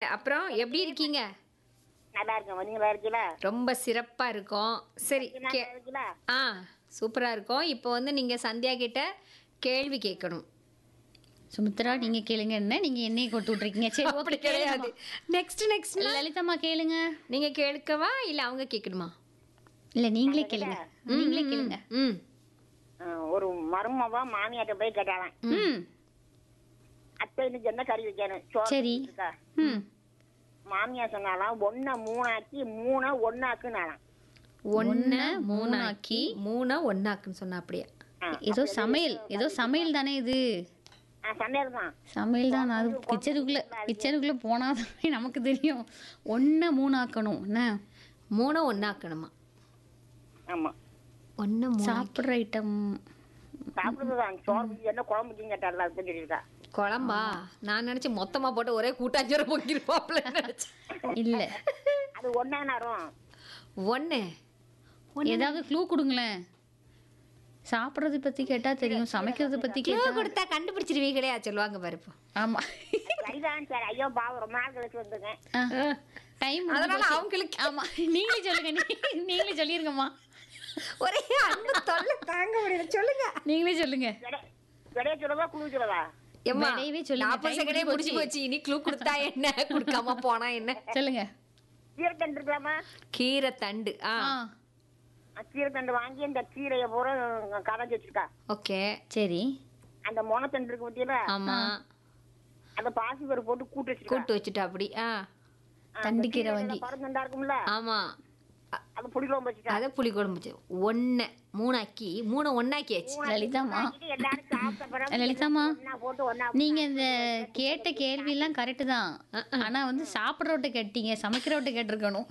அப்புறம் எப்படி இருக்கீங்க நல்லா இருக்கேன் நீங்க நல்லா இருக்கீங்களா ரொம்ப சிறப்பா இருக்கும் சரி நல்லா கே இருக்கீங்களா ஆ சூப்பரா இருக்கும் இப்போ வந்து நீங்க சந்தியா கிட்ட கேள்வி கேட்கணும் சுமித்ரா நீங்க கேளுங்க என்ன நீங்க என்னைய கொட்டு விட்டுருக்கீங்க சரி அப்படி ஓகே கிடையாது நெக்ஸ்ட் நெக்ஸ்ட் லலிதம்மா கேளுங்க நீங்க கேட்கவா இல்ல அவங்க கேட்கணுமா இல்ல நீங்களே கேளுங்க நீங்களே கேளுங்க ம் ஆ, ஒரு மருமவா மாமியாட்ட போய் கேட்டாலாம் ம் அத்தை இன்னைக்கு என்ன கறி வைக்கணும் சோறு சரி. இருக்கா? ம் மாமியா சொன்னாலாம் ஒன்ன மூணாக்கி மூண ஒன்னாக்குனாலாம் ஒன்னு மூணாக்கி. மூணாக்கி மூணை ஒன்னாக்குன்னு சொன்னா அப்படியே ஏதோ சமையல் ஏதோ சமையல் தானே இது சமையல் தான் சமையல் தான் அது கிச்சனுக்குள்ள கிச்சனுக்குள்ள போனாதான் நமக்கு தெரியும் ஒன்றை மூணாக்கணும் என்ன மூணை ஒன்னாக்கணுமா ஆமா ஒன்னு மூணு சாப்பிட்ற ஐட்டம் சாப்பிடுறதுதான் சோறு வச்சு என்ன குழம்பு வச்சுன்னு கேட்டால அது சொல்லியிருக்கா குழம்பா நான் நினைச்சேன் மொத்தமா போட்டு ஒரே கூட்டாஞ்சோர பொங்கிருப்பாப்ல நினைச்சேன் இல்ல அது ஒன்னா நேரம் ஒன்னு ஏதாவது க்ளூ கொடுங்களேன் சாப்பிட்றது பத்தி கேட்டா தெரியும் சமைக்கிறது பத்தி கிலோ கேட்டா கொடுத்தா கண்டுபிடிச்சிருவீங்க கிடையாது சொல்லுவாங்க பாருப்போ ஆமா சரிதான் சரி ஐயோ பாவம் ரொம்ப நாள் கழிச்சு வந்துங்க டைம் அதனால அவங்களுக்கு ஆமா நீங்களே சொல்லுங்க நீ- நீங்களே சொல்லிருங்கம்மா ஒரே அன்பு தொல்லை தாங்க முடியல சொல்லுங்க நீங்களே சொல்லுங்க விடைய சொல்லவா குழு சொல்லவா எம்மா விடையவே சொல்லுங்க, நாற்பது time செகண்டே முடிஞ்சு முடிச்சு போச்சு இனி க்ளூ கொடுத்தா என்ன கொடுக்காம போனா என்ன சொல்லுங்க கீரைத்தண்டு இருக்கலாமா கீரை தண்டு ஆ ஆ கீரைத்தண்டு வாங்கி அந்த கீரையை பூரா கரைஞ்சி வச்சிருக்கா ஓகே சரி அந்த முனத்தண்டு இருக்கு பத்தியில ஆமா அந்த பாசி பருப்பு போட்டு கூட்டு வச்சிருக்கா கூட்டு வச்சுட்டா அப்படி ஆ தண்டு கீரை வாங்கி பருந்தண்டா இருக்கும்ல ஆமா அது புளி குழம்பு வச்சுட்டா அத புளி குழம்பு வச்சு ஒன்னு மூணாக்கி மூணு ஒன்னாக்கியாச்சு லலிதாம்மா இது எல்லாரும் சாப்பிட்ட பிறகு லலிதாம்மா ஒண்ணா போட்டு ஒண்ணா நீங்க இந்த கேட்ட கேள்வி எல்லாம் கரெக்ட் தான் ஆனா வந்து சாப்பிட்றவட்ட கேட்டீங்க சமைக்கிறவட்ட கேட்டிருக்கணும்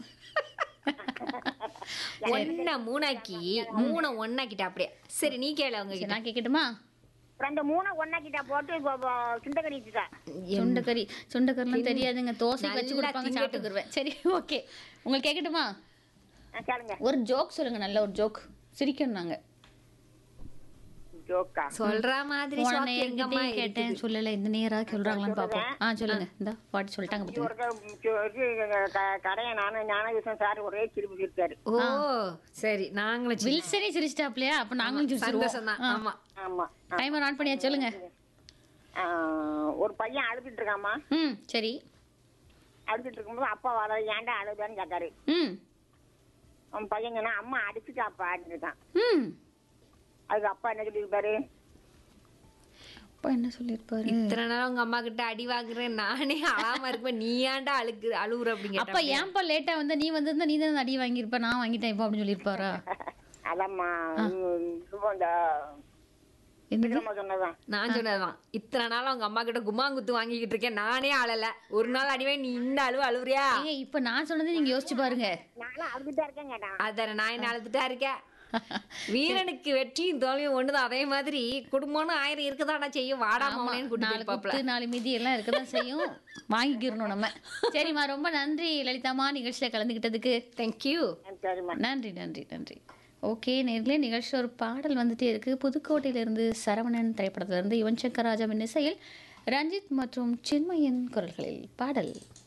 ஒன்ன மூணாக்கி மூணு ஒன்னாக்கிட்டா அப்படியே சரி நீ கேளு அவங்க சரி, கிட்ட நான் கேட்கட்டுமா ரெண்டு மூணு ஒண்ணா கிட்ட போட்டு இப்போ இப்போ சுண்டக்கறி வச்சுட்டா சுண்டக்கறி சுண்டக்கறிலாம் தெரியாதுங்க தோசை வச்சு நல்லா கொடுப்பாங்க திங்கட்டும். சாப்பிட்டுக்குருவேன் சரி ஓகே உங்களுக்கு கேட்கட்டுமா ஆ, கேளுங்க ஒரு ஜோக் சொல்லுங்க நல்ல ஒரு ஜோக் சிரிக்கணும் நாங்க ஜோக்கா சொல்ற மாதிரி போன shock எங்கம்மா நேரத்திட்டே கேட்டேன் இருக்குது? சொல்லல இந்த நேரம் சொல்றாங்களான்னு பாப்போம் ஆ சொல்லுங்க இந்த பாட்டி சொல்லிட்டாங்க இது பாத்துங்க ஒரு க- இது க- கடையை நானும் ஞான விஸ்வம் சார் ஒரே சிரிப்பு சிரிச்சாரு ஓ சரி நாங்களும் சின்ன- வில்சனே சிரிச்சிட்டாப்லையா அப்ப நாங்களும் சிரிச்சிருவோம் சந்தோஷம் தான் ஆமா ஆமா டைமர் ஆன் பண்ணியா சொல்லுங்க ஆ, ஒரு பையன் அழுதுட்டு இருக்காமா ம் சரி அழுதுட்டு இருக்கும்போது அப்பா வர ஏன்டா அழுதான்னு கேட்டாரு ம் அவன் பையன் சொன்னா அம்மா அடிச்சுட்டாப்பா இருக்கான் ம் அதுக்கு அப்பா என்ன சொல்லியிருப்பாரு அப்பா என்ன சொல்லியிருப்பாரு இத்தனை நாள் உங்க அம்மா கிட்ட அடி வாங்குறேன் நானே அழாம இருப்பேன் நீ ஏன்டா அழுகு அழுகுற அப்படிங்க அப்பா ஏன்பா லேட்டா வந்தா நீ வந்திருந்தா நீ தானே அடி வாங்கியிருப்ப நான் வாங்கிட்டேன் இப்போ அப்படின்னு சொல்லியிருப்பாரா அதம்மா இது இந்த என்னது விக்ரமா சொன்னதான் நான் சொன்னதுதான் இத்தனை நாள் அவங்க அம்மா கிட்ட கும்மாங்குத்து வாங்கிக்கிட்டு இருக்கேன் நானே அழல ஒரு நாள் அடிவே நீ இந்த அழுவு அழுவுறியா ஏங்க இப்ப நான் சொன்னதை நீங்க யோசிச்சு பாருங்க நானும் அழுதுட்டா இருக்கேன் கேட்டான் அதான நான் என்ன அழுதுட்டா இருக்கேன் வீரனுக்கு வெற்றியும் தோல்வியும் ஒண்ணுதான் அதே மாதிரி குடும்பம்னு ஆயிரம் இருக்கதாடா செய்யும் வாடா மாமனேன்னு கூட்டிட்டு நாலு இருப்பாப்ல குத்து நாலு மீதி எல்லாம் இருக்கதான் செய்யும் வாங்கிக்கிறணும் நம்ம சரிம்மா ரொம்ப நன்றி லலிதாம்மா நிகழ்ச்சியில கலந்துக்கிட்டதுக்கு தேங்க்யூ சரிம்மா நன்றி நன்றி நன்றி ஓகே நேர்களே நிகழ்ச்சி ஒரு பாடல் வந்துட்டே இருக்கு புதுக்கோட்டையிலிருந்து சரவணன் திரைப்படத்திலிருந்து யுவன் சங்கர் ராஜாவின் இசையில் ரஞ்சித் மற்றும் சின்மயன் குரல்களில் பாடல்